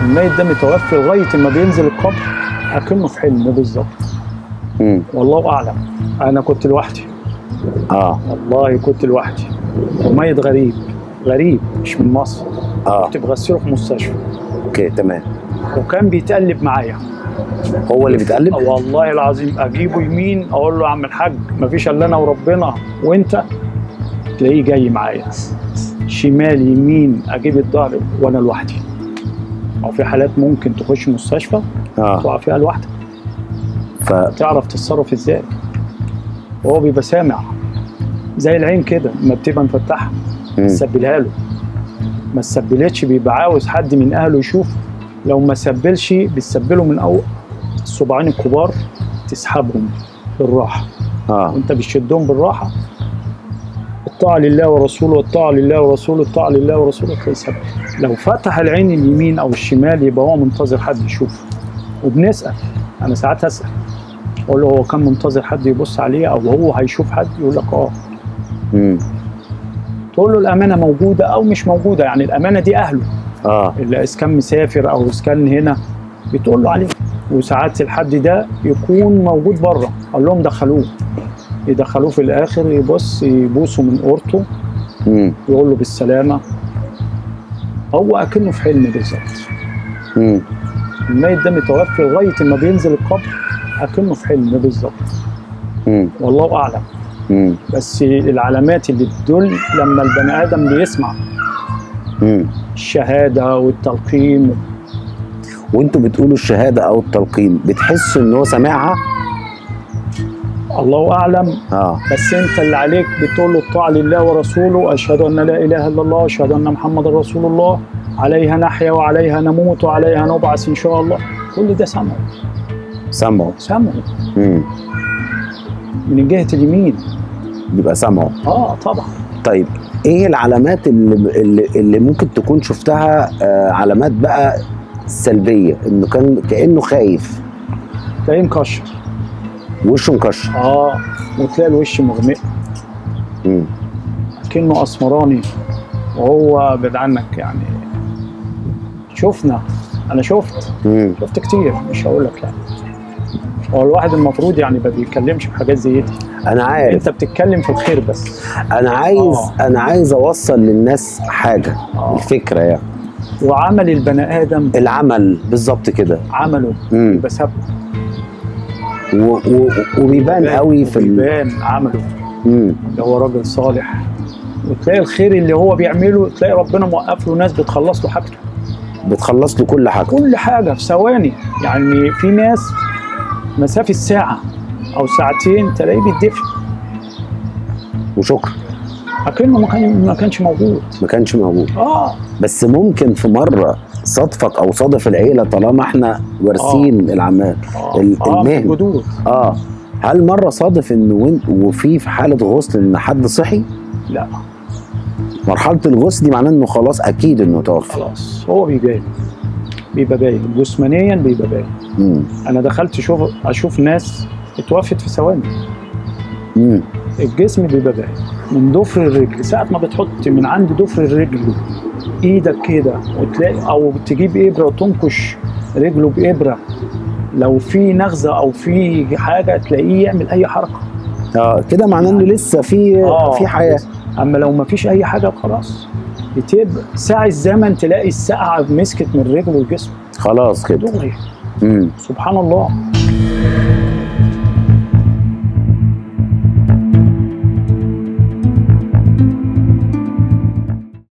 الميت ده متوفي لغايه ما بينزل القبر اكنه في حلم بالظبط امم والله اعلم انا كنت لوحدي اه والله كنت لوحدي وميت غريب غريب مش من مصر اه كنت بغسله في مستشفى اوكي تمام وكان بيتقلب معايا هو اللي بيتقلب والله العظيم اجيبه يمين اقول له يا عم الحاج مفيش الا انا وربنا وانت تلاقيه جاي معايا شمال يمين اجيب الظهر وانا لوحدي او في حالات ممكن تخش مستشفى اه تقع فيها لوحدك ف تعرف تتصرف ازاي وهو بيبقى سامع زي العين كده لما بتبقى مفتحه مم. تسبلها له ما تسبلتش بيبقى عاوز حد من اهله يشوف لو ما سبلش بتسبله من اول الصباعين الكبار تسحبهم بالراحه اه وانت بتشدهم بالراحه الطاعه لله ورسوله الطاعه لله ورسوله الطاعه لله ورسوله تلاقي سبب لو فتح العين اليمين او الشمال يبقى هو منتظر حد يشوفه وبنسال انا ساعات اسال اقول له هو كان منتظر حد يبص عليه او هو هيشوف حد يقول لك اه امم تقول له الامانه موجوده او مش موجوده يعني الامانه دي اهله اه اللي اذا كان مسافر او اذا كان هنا بتقول له عليه وساعات الحد ده يكون موجود بره اقول لهم دخلوه يدخلوه في الاخر يبص يبوسه من قورته امم يقول له بالسلامه هو اكنه في حلم بالظبط امم الميت ده متوفي لغايه ما بينزل القبر اكنه في حلم بالظبط امم والله اعلم امم بس العلامات اللي تدل لما البني ادم بيسمع امم الشهاده والتلقين وانتوا بتقولوا الشهاده او التلقين بتحسوا ان هو سامعها الله اعلم اه بس انت اللي عليك بتقول له الطاعه لله ورسوله اشهد ان لا اله الا الله اشهد ان محمد رسول الله عليها نحيا وعليها نموت وعليها نبعث ان شاء الله كل ده سمعه سامعه سمعه امم من جهه اليمين بيبقى سامعه اه طبعا طيب ايه العلامات اللي اللي, اللي ممكن تكون شفتها آه علامات بقى سلبيه انه كان كانه خايف تلاقيه مكشر وشه مكشر اه وتلاقي الوش مغمق امم كأنه اسمراني وهو بعيد عنك يعني شفنا انا شفت امم شفت كتير مش هقول لك لا هو الواحد المفروض يعني ما بيتكلمش في حاجات زي دي انا عارف انت بتتكلم في الخير بس انا عايز آه. انا عايز اوصل للناس حاجه آه. الفكره يعني وعمل البني ادم العمل بالظبط كده عمله امم بسبب و- و- وبيبان قوي في ال... بيبان عمله مم. اللي هو راجل صالح وتلاقي الخير اللي هو بيعمله تلاقي ربنا موقف له ناس بتخلص له حاجته بتخلص له كل حاجه كل حاجه في ثواني يعني في ناس مسافه ساعه او ساعتين تلاقيه بيدفن وشكرا اكنه ما كان ما كانش موجود ما كانش موجود اه بس ممكن في مره صادفك او صادف العيله طالما احنا وارثين العمال اه, ال- آه المهنة. من جدود اه هل مره صادف انه وين- وفي في حاله غسل ان حد صحي لا مرحله الغسل دي معناه انه خلاص اكيد انه توفى خلاص هو بيبان بيبقى باين جسمانيا بيبقى باين امم انا دخلت اشوف اشوف ناس اتوفت في ثواني امم الجسم بيبقى باين من ضفر الرجل ساعة ما بتحط من عند ضفر الرجل ايدك كده وتلاقي او تجيب ابره وتنكش رجله بابره لو في نغزه او في حاجه تلاقيه يعمل اي حركه اه كده معناه انه لسه في آه، في حياه اما لو ما فيش اي حاجه خلاص بتبقى ساعة الزمن تلاقي الساعة مسكت من رجله وجسمه خلاص كده دغري امم سبحان الله